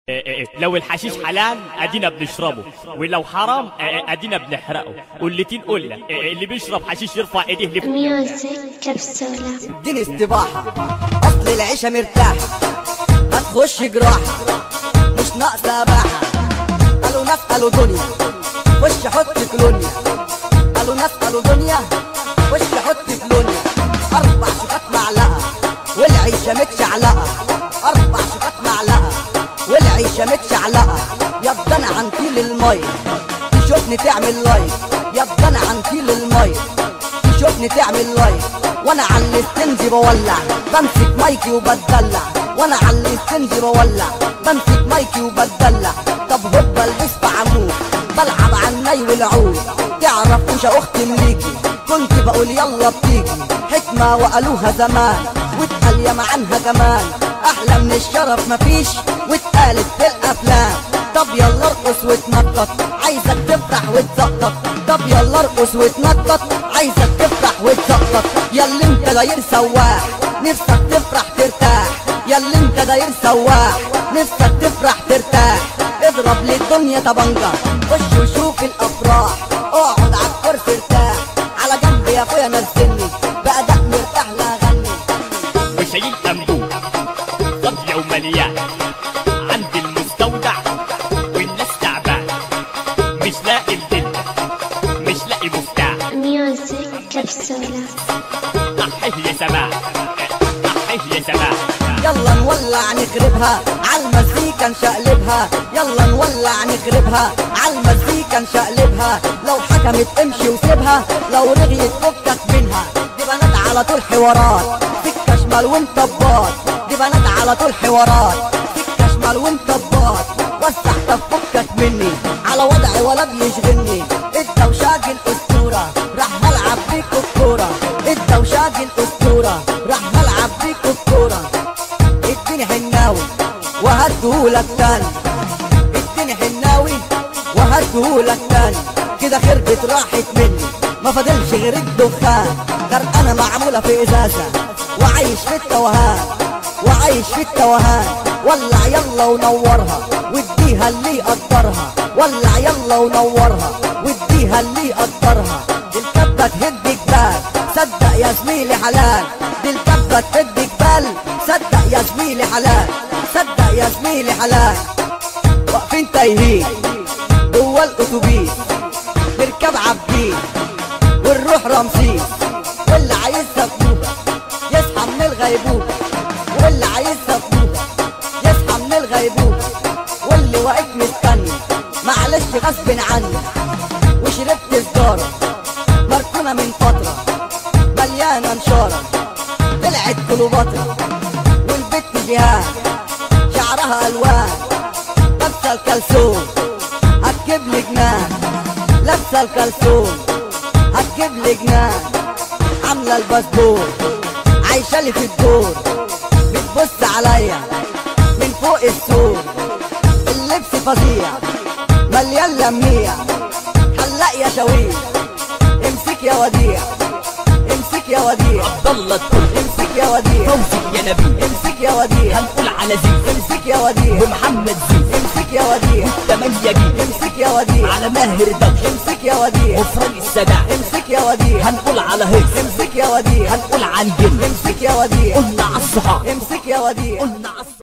لو الحشيش حلال ادينا بنشربه ولو حرام ادينا بنحرقه واللي قلنا اللي بيشرب حشيش يرفع ايديه لفوق ميوزك كبسولة اديني استباحة اصل العيشة مرتاحة هتخش جراحة مش ناقصة باحة قالوا ناس قالوا دنيا خش حط كلونيا قالوا ناس قالوا دنيا خش حط كلونيا اربع شقات معلقة والعيشة متشعلقة اربع شقات معلقة والعيشة متشعلقة يبقى انا عنتيل المية تشوفني تعمل لايك يبقى انا عنتيل المية تشوفني تعمل لايك وانا على الاستنجي بولع بمسك مايكي وبتدلع وانا على الاستنجي بولع بمسك مايكي وبتدلع طب هوبا البس بعمود بلعب عني والعود تعرف مش اختي مليكي كنت بقول يلا بتيجي حكمة وقالوها زمان واتقال ياما عنها كمان احلى من الشرف مفيش واتقالت في الافلام طب يلا ارقص واتنطط عايزك تفرح وتزقطط طب يلا ارقص واتنطط عايزك تفرح وتزقطط ياللي انت داير سواح نفسك تفرح ترتاح ياللي انت داير سواح نفسك تفرح ترتاح اضرب للدنيا طبنجة خش وشوف الافراح اقعد على الكرسي ارتاح على جنب يا اخويا نزلني بأداء مرتاح لا اغني وشايل انبوب فاضية ومليان عند المستودع والناس تعبان مش لاقي الدنيا مش لاقي مفتاح ميوزك كبسولة احيه يا سماح احيه يا سماح يلا نولع نخربها عالمزيكا نشقلبها يلا نولع نخربها عالمزيكا نشقلبها لو حكمت امشي وسيبها لو رغيت فكك منها دي بنات على طول حوارات سكة شمال وانت بباط دي بنات على طول حوارات سكة شمال وانت بباط وسع طب فكك مني على وضعي ولا بيشغلني انت وشاجل اسطورة راح هلعب بيك الكورة انت وشاجل اسطورة راح هلعب بيك الكورة اديني حناوي وهديهولك تاني اديني حناوي وهديهولك تاني كده خربت راحت مني ما فاضلش غير الدخان غرقانة معمولة في ازازة وعايش في التوهان وعايش في التوهان ولع يلا ونورها واديها اللي يقدرها ولع يلا ونورها واديها اللي يقدرها دي الكبة تهد جبال صدق يا زميلي حلال دي الكبة تهد جبال صدق يا زميلي حلال صدق يا زميلي حلال واقفين تايهين جوا الاتوبيس نركب عبدين ونروح رمسيس واللي عايز سبوبة يصحى من الغيبوبة واللي عايز سبوبة يصحى من الغيبوبة واللي واقف مستني معلش غصب عني وشربت سجارة مركونة من فترة مليانة نشارة طلعت كليوباترا والبت جهاد شعرها ألوان لابسة الكلسون هتجيب لي جنان لابسة الكلسون هتجيب لي جنان عاملة الباسبور عايشة لي في الدور بتبص عليا من فوق السور اللبس فظيع مليان لميع حلق يا شويش امسك يا وديع امسك يا وديع عبد الله تقول امسك يا وديع توفيق يا نبي امسك يا وديع هنقول على زيز امسك يا وديع ومحمد زيز امسك يا وديع تمانية جيل امسك يا وديع على ماهر دوش امسك يا وديع وفرج السداع امسك يا وديع هنقول على هيس امسك يا وديع هنقول عن جن امسك يا وديع قلنا على الصحاب امسك يا وديع قلنا على